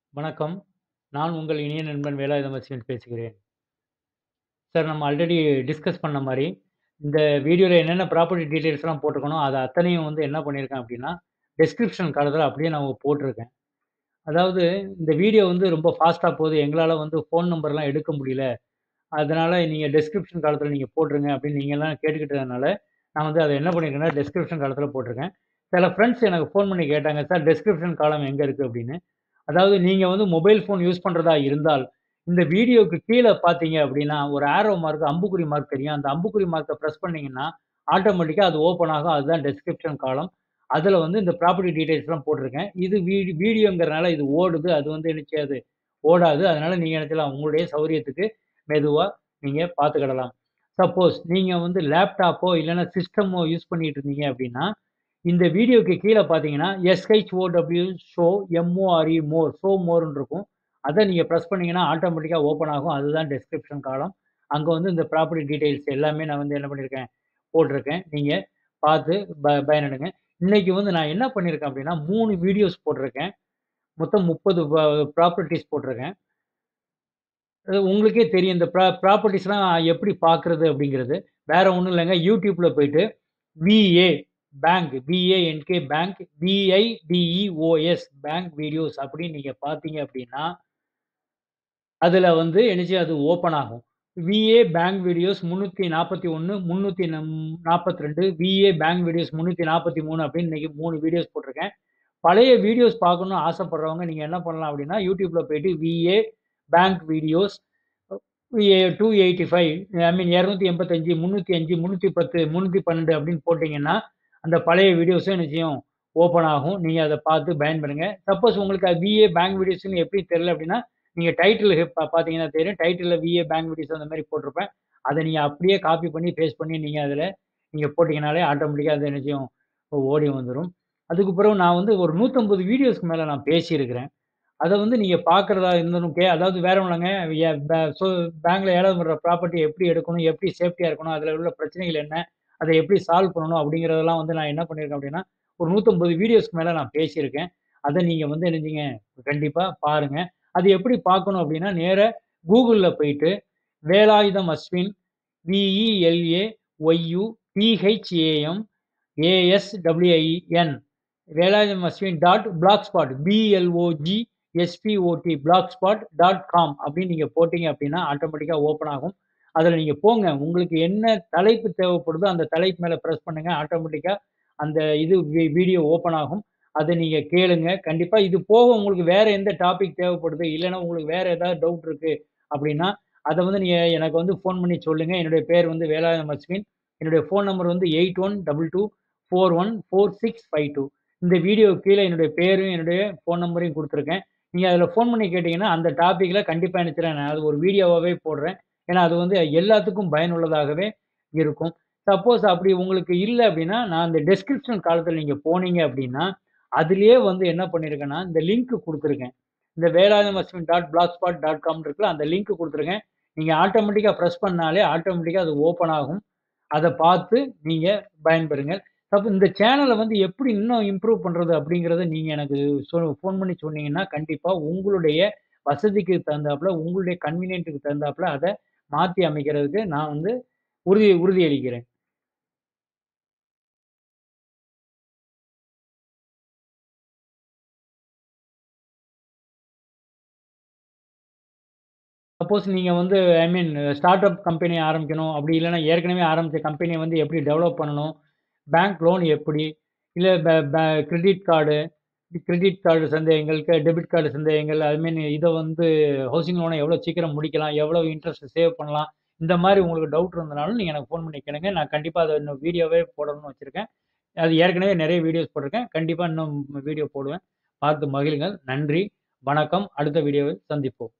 வணக்கம். நான் உங்கள் இனிய நண்பன் வேலாயுதம் அஸ்வின் பேசுகிறேன். சார் நம்ம ஆல்ரெடி டிஸ்கஸ் பண்ண மாரி, இந்த வீடியோல என்னென்ன ப்ராப்பர்ட்டி டீட்டெயில்ஸ்லாம் போட்டிருக்கனோ, அத அத்தனையும் வந்து என்ன பண்ணியிருக்கேன் அப்டின்னா, டிஸ்கிரிப்ஷன் காலத்துல அப்படியே நான் போட்டிருக்கேன். அதாவது இந்த வீடியோ வந்து ரொம்ப ஃபாஸ்ட்டா போகுது. எங்களால வந்து ஃபோன் நம்பர்லாம் எடுக்க முடியல. அதனால நீங்க டிஸ்கிரிப்ஷன் காலத்துல நீங்க போட்டுருங்க அப்படின்னு நீங்கலாம் கேட்டுக்கிட்டதுனால, நான் வந்து அத என்ன பண்ணியிருக்கேன்னா, டிஸ்கிரிப்ஷன் காலத்துல போட்டிருக்கேன். சில ஃப்ரெண்ட்ஸ் எனக்கு ஃபோன் பண்ணி கேட்டாங்க, "சார் டிஸ்கிரிப்ஷன் காலம் எங்க இருக்கு?" அப்படின்னு. அதாவது நீங்க வந்து மொபைல் ஃபோன் யூஸ் பண்றதா இருந்தால், இந்த வீடியோக்கு கீழ பார்த்தீங்க அப்படின்னா, ஒரு ஆரோ மார்க் அம்புக்குறி மார்க் தெரியும். அந்த அம்புக்குறி மார்க்க பிரஸ் பண்ணீங்கன்னா, ஆட்டோமேட்டிக்கா அது ஓப்பன் ஆகும். அதுதான் டிஸ்கிரிப்ஷன் காலம். அதுல வந்து இந்த ப்ராப்பர்ட்டி டீட்டெயில்ஸ்லாம் போட்டிருக்கேன். இது வீடி வீடியோங்கிறனால இது ஓடுது. அது வந்து என்ன செய்யாது, ஓடாது. அதனால நீங்க என்ன செய்யலாம், உங்களுடைய சௌரியத்துக்கு மெதுவா நீங்க பார்த்துக்கிடலாம். சப்போஸ் நீங்க வந்து லேப்டாப்போ இல்லன்னா சிஸ்டமோ யூஸ் பண்ணிட்டு இருந்தீங்க அப்படின்னா, இந்த வீடியோக்கு கீழ பார்த்தீங்கன்னா, எஸ்-ஹெச்-ஓ-டபிள்யூ ஷோ எம்-ஓ-ஆர்-இ மோர் ஷோ மோர்ன்னு இருக்கும். அத நீங்க பிரஸ் பண்ணீங்கன்னா, ஆட்டோமேட்டிக்கா ஓப்பன் ஆகும். அதுதான் டிஸ்கிரிப்ஷன் காலம். அங்க வந்து இந்த ப்ராப்பர்ட்டி டீட்டெயில்ஸ் எல்லாமே நான் வந்து என்ன பண்ணியிருக்கேன், போட்டிருக்கேன். நீங்க பார்த்து ப பயனடைங்க. இன்னைக்கு வந்து நான் என்ன பண்ணியிருக்கேன் அப்படின்னா, 3 வீடியோஸ் போட்டிருக்கேன். மொத்தம் 30 ப ப்ராப்பர்ட்டீஸ் போட்டிருக்கேன். அது உங்களுக்கே தெரியும். இந்த ப்ரா ப்ராப்பர்ட்டீஸ்லாம் எப்படி பார்க்குறது அப்படிங்கிறது. வேற ஒண்ணும் இல்லங்க. YouTubeல போயிட்டு VA bank B-A-N-K bank B-I-D-E-O-S bank videos அப்படின்னு நீங்க பார்த்தீங்க அப்படின்னா அதுல வந்து என்ன செய்யும், அது ஓப்பன் ஆகும். VA bank videos 341, 342 VA bank videos 343 அப்படின்னு இன்னைக்கு 3 வீடியோஸ் போட்டிருக்கேன். பழைய வீடியோஸ் பார்க்கணும்னு ஆசைப்படுறவங்க நீங்க என்ன பண்ணலாம் அப்படின்னா, YouTubeல போயிட்டு VA bank videos VA 285 I mean 285, 305, 310, 312 அப்படின்னு போட்டீங்கன்னா, அந்த பழைய வீடியோஸும் என்ன செய்யும், ஓப்பன் ஆகும். நீங்க அத பார்த்து பயன்பெறுங்க. சப்போஸ் உங்களுக்கு விஏ பேங்க் வீடியோஸ்ன்னு எப்படி தெரியல அப்படின்னா, நீங்க டைட்டில் பா பார்த்தீங்கன்னா தெரியும். டைட்டில்ல விஏ பேங்க் வீடியோஸ் அந்த மாரி போட்டிருப்பேன். அத நீங்க அப்படியே காப்பி பண்ணி, பேஸ்ட் பண்ணி நீங்க அதுல நீங்க போட்டீங்கனாலே ஆட்டோமேட்டிக்கா அது என்ன செய்யும், ஓடி வந்துரும். அதுக்கு பிறகு நான் வந்து ஒரு 150 வீடியோஸ்க்கு மேல நான் பேசியிருக்கிறேன். அத வந்து நீங்க பார்க்கிறதா இருந்தாலும் கே அதாவது வேற ஒண்ணும் இல்லங்க. எ ப சோ பேங்க்ல 7வது முறை ப்ராப்பர்ட்டி எப்படி எடுக்கணும், எப்படி சேஃப்டியா இருக்கணும், அதுல உள்ள பிரச்சனைகள் என்ன, அத எப்படி சால்வ் பண்ணணும் அப்படிங்கிறதெல்லாம் வந்து நான் என்ன பண்ணியிருக்கேன் அப்படின்னா, ஒரு 150 வீடியோஸ்க்கு மேல நான் பேசியிருக்கேன். அத நீங்க வந்து என்ன செய்யுங்க, கண்டிப்பா பாருங்க. அது எப்படி பார்க்கணும் அப்படின்னா, நேரா Googleல போயிட்டு Velayutham Ashwin வி-இ-எல்-ஏ-ஒய்-யு-டி-ஹெச்-ஏ-எம் ஏ-எஸ்-டபிள்யூ-ஐ-என் Velayutham Ashwin dot black spot பி-எல்-ஓ-ஜி-எஸ்-பி-ஓ-டி black blogspot dot com அப்படின்னு நீங்க போட்டீங்க அப்படின்னா, ஆட்டோமேட்டிக்கா ஓப்பன் ஆகும். அதுல நீங்க போங்க. உங்களுக்கு என்ன தலைப்பு தேவைப்படுதோ, அந்த தலைப்பு மேல பிரஸ் பண்ணுங்க. ஆட்டோமேட்டிக்கா அந்த இது வீ வீடியோ ஓப்பன் ஆகும். அத நீங்க கேளுங்க. கண்டிப்பா இது போக உங்களுக்கு வேற எந்த டாபிக் தேவைப்படுது, இல்லன்னா உங்களுக்கு வேற ஏதாவது டவுட் இருக்கு அப்படின்னா, அத வந்து நீங்க எனக்கு வந்து ஃபோன் பண்ணி சொல்லுங்க. என்னுடைய பேர் வந்து வேலாயுதம் அஸ்வின். என்னுடைய ஃபோன் நம்பர் வந்து 8122414652 இந்த வீடியோக்கு கீழ என்னுடைய பேரும், என்னுடைய ஃபோன் நம்பரையும் குடுத்துருக்கேன். நீங்க அதுல ஃபோன் பண்ணி கேட்டீங்கன்னா, அந்த டாபிக்ல கண்டிப்பா என்ன செய்றேன், நான் அது ஒரு வீடியோவாவே போடுறேன். ஏன்னா, அது வந்து எல்லாத்துக்கும் பயனுள்ளதாகவே இருக்கும். சப்போஸ் அப்படி உங்களுக்கு இல்ல அப்படின்னா, நான் இந்த டிஸ்கிரிப்ஷன் காலத்துல நீங்க போனீங்க அப்படின்னா, அதிலேயே வந்து என்ன பண்ணியிருக்கேன்னா, இந்த லிங்க் குடுத்துருக்கேன். இந்த Velayutham Ashwin dot blogspot dot com இருக்குல்ல, அந்த லிங்க் குடுத்துருக்கேன். நீங்க ஆட்டோமேட்டிக்கா பிரஸ் பண்ணாலே ஆட்டோமேட்டிக்கா அது ஓப்பன் ஆகும். அத பார்த்து நீங்க பயன்பெறுங்க. அப்ப இந்த சேனல வந்து எப்படி இன்னும் இம்ப்ரூவ் பண்றது அப்படிங்கிறத நீங்க எனக்கு சொ ஃபோன் பண்ணி சொன்னீங்கன்னா, கண்டிப்பா உங்களுடைய வசதிக்கு தகுந்தாப்புல, உங்களுடைய கன்வீனியன்ட்க்கு தகுந்தாப்புல அத மாத்தி அமைக்கிறதுக்கு நான் வந்து உறுதி உறுதி அளிக்கிறேன். சப்போஸ் நீங்க வந்து ஐ மீன் ஸ்டார்ட் அப் கம்பெனி ஆரம்பிக்கணும். அப்படி இல்லன்னா ஏற்கனவே ஆரம்பிச்ச கம்பெனிய வந்து எப்படி டெவலப் பண்ணணும், பேங்க் லோன் எப்படி, இல்ல ப ப கிரெடிட் கார்டு கிரெடிட் கார்டு சந்தேகங்கள், டெபிட் கார்டு சந்தேகங்கள், ஐ மீன் இத வந்து ஹவுசிங் லோன எவ்வளோ சீக்கிரம் முடிக்கலாம், எவ்வளவு இன்ட்ரெஸ்ட் சேவ் பண்ணலாம், இந்த மாரி உங்களுக்கு டவுட் இருந்தனாலும் நீங்க எனக்கு ஃபோன் பண்ணி கேளுங்க. நான் கண்டிப்பா அத இன்னும் வீடியோவே போடணும்னு வச்சிருக்கேன். அது ஏற்கனவே நெறைய வீடியோஸ் போட்டிருக்கேன். கண்டிப்பா இன்னும் வீடியோ போடுவேன். பார்த்து மகிழுங்கள். நன்றி, வணக்கம். அடுத்த வீடியோவில் சந்திப்போம்.